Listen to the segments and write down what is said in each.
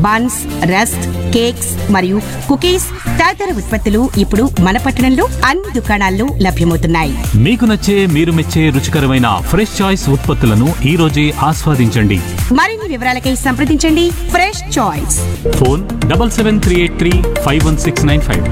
buns rusk cakes మరియు cookies తదితర ఉత్పత్తులు ఇప్పుడు మన పట్టణంలో అన్ని దుకాణాల్లో లభ్యమవుతున్నాయి మీకు నచ్చే మీరు మెచ్చే రుచికరమైన ఫ్రెష్ చాయిస్ ఉత్పత్తులను ఈ రోజే ఆస్వాదించండి మరిన్ని వివరాలకై సంప్రదించండి fresh choice phone double seven three eight three five one six nine five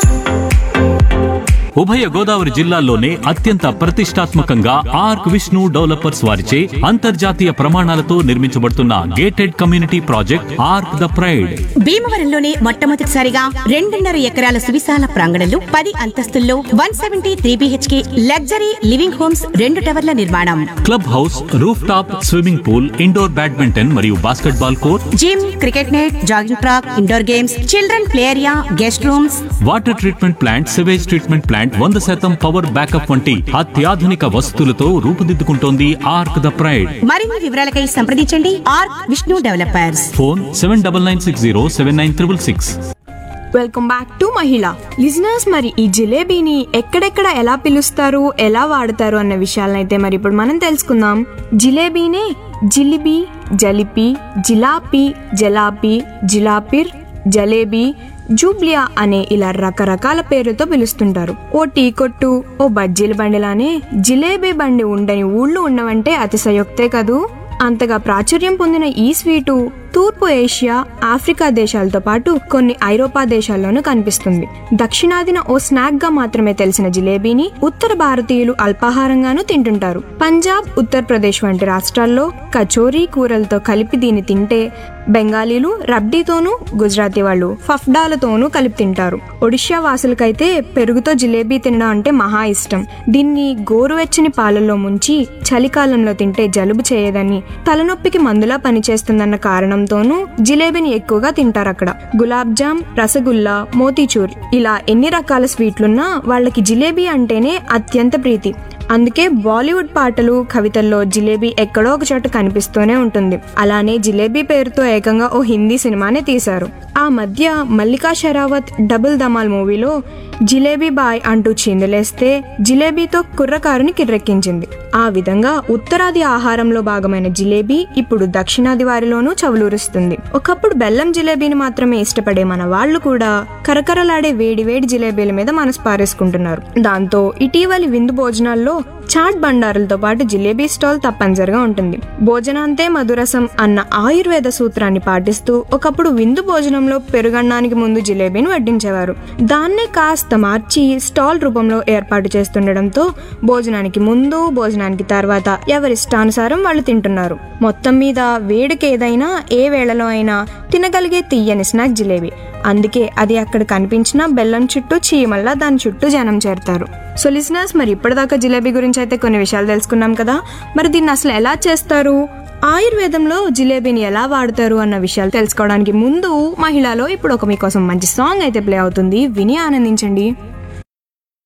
ఉభయ గోదావరి జిల్లాల్లోనే అత్యంత ప్రతిష్టాత్మకంగా ఆర్క్ విష్ణు డెవలపర్స్ వారిచే అంతర్జాతీయ ప్రమాణాలతో నిర్మించబడుతున్న gated community project arc the pride భీమవరంలోనే మొట్టమొదటిసారిగా రెండున్నర ఎకరాల సువిశాల ప్రాంగణంలో పది అంతస్తుల్లో one seventy three BHK luxury living homes రెండు టవర్ల నిర్మాణం club house roof top swimming pool indoor badminton మరియు basketball court gym cricket net jogging track indoor games children play area guest rooms water treatment plant sewage treatment plant వంద శాతం power backup వంటి అత్యాధునిక వసతులతో రూపుదిద్దుకుంటోంది arc the pride మరిన్ని వివరాలకై సంప్రదించండి R Vishnu developers phone seven double nine six zero seven nine triple six welcome back to మహిళ listeners మరి ఈ జిలేబీని ఎక్కడెక్కడ ఎలా పిలుస్తారు ఎలా వాడతారు అన్న విషయాలనైతే మరి ఇప్పుడు మనం తెలుసుకుందాం జిలేబీనే జిలిబీ జలిపి జిలాపీ జలాపీ జిలాపిర్ జలేబీ జూబ్లియా అనే ఇలా రకరకాల పేరుతో పిలుస్తుంటారు ఓ టీ కొట్టు ఓ బజ్జీల బండిలానే జిలేబీ బండి ఉండని ఊళ్ళు ఉండవంటే అతిశయోక్తే కదూ అంతగా ప్రాచుర్యం పొందిన ఈ స్వీటు తూర్పు ఏషియా ఆఫ్రికా దేశాలతో పాటు కొన్ని ఐరోపా దేశాల్లోనూ కనిపిస్తుంది దక్షిణాదిన ఓ స్నాక్ గా మాత్రమే తెలిసిన జిలేబీని ఉత్తర భారతీయులు అల్పాహారంగానూ తింటుంటారు పంజాబ్ ఉత్తరప్రదేశ్ వంటి రాష్ట్రాల్లో కచోరీ కూరలతో కలిపి దీన్ని తింటే బెంగాలీలు రబ్డీతోనూ గుజరాతీ వాళ్ళు ఫఫ్డాలతోనూ కలిపి తింటారు ఒడిషా వాసులకైతే పెరుగుతో జిలేబీ తినడం అంటే మహా ఇష్టం దీన్ని గోరువెచ్చని పాలల్లో ముంచి చలికాలంలో తింటే జలుబు చేయదని తలనొప్పికి మందులా పనిచేస్తుందన్న కారణంతోనూ జిలేబీని ఎక్కువగా తింటారు అక్కడ గులాబ్ జామ్ రసగుల్లా మోతీచూర్ ఇలా ఎన్ని రకాల స్వీట్లున్నా వాళ్ళకి జిలేబీ అంటేనే అత్యంత ప్రీతి అందుకే బాలీవుడ్ పాటలు కవితల్లో జిలేబీ ఎక్కడో ఒక చోట కనిపిస్తూనే ఉంటుంది అలానే జిలేబీ పేరుతో ఏకంగా ఓ హిందీ సినిమానే తీశారు ఆ మధ్య మల్లికా షరావత్ డబుల్ ధమాల్ మూవీలో జిలేబీ బాయ్ అంటూ చిందులేస్తే జిలేబీతో కుర్రకారుని కిర్రెక్కించింది ఆ విధంగా ఉత్తరాది ఆహారంలో భాగమైన జిలేబీ ఇప్పుడు దక్షిణాది వారిలోనూ చవులూరుస్తుంది ఒకప్పుడు బెల్లం జిలేబీని మాత్రమే ఇష్టపడే మన వాళ్ళు కూడా కరకరలాడే వేడి వేడి జిలేబీల మీద మనసు పారేసుకుంటున్నారు దాంతో ఇటీవలి విందు భోజనాల్లో చాట్ బండారులతో పాటు జిలేబీ స్టాల్ తప్పనిసరిగా ఉంటుంది భోజనాంతే మధురసం అన్న ఆయుర్వేద సూత్రాన్ని పాటిస్తూ ఒకప్పుడు విందు భోజనంలో పెరుగన్నానికి ముందు జిలేబీని వడ్డించేవారు దాన్నే కాస్త మార్చి స్టాల్ రూపంలో ఏర్పాటు చేస్తుండడంతో భోజనానికి ముందు భోజనానికి తర్వాత ఎవరిష్టానుసారం వాళ్ళు తింటున్నారు మొత్తం మీద వేడికి ఏదైనా ఏ వేళలో అయినా తినగలిగే తీయని స్నాక్ జిలేబీ అందుకే అది అక్కడ కనిపించిన బెల్లం చుట్టూ చీమల్లా దాని చుట్టూ జనం చేరతారు సో లిసినర్స్ మరి ఇప్పటిదాకా జిలేబీ గురించి అయితే కొన్ని విషయాలు తెలుసుకున్నాం కదా మరి దీన్ని అసలు ఎలా చేస్తారు ఆయుర్వేదంలో జిలేబీని ఎలా వాడతారు అన్న విషయాలు తెలుసుకోవడానికి ముందు మహిళలో ఇప్పుడు ఒక మీకోసం మంచి సాంగ్ అయితే ప్లే అవుతుంది విని ఆనందించండి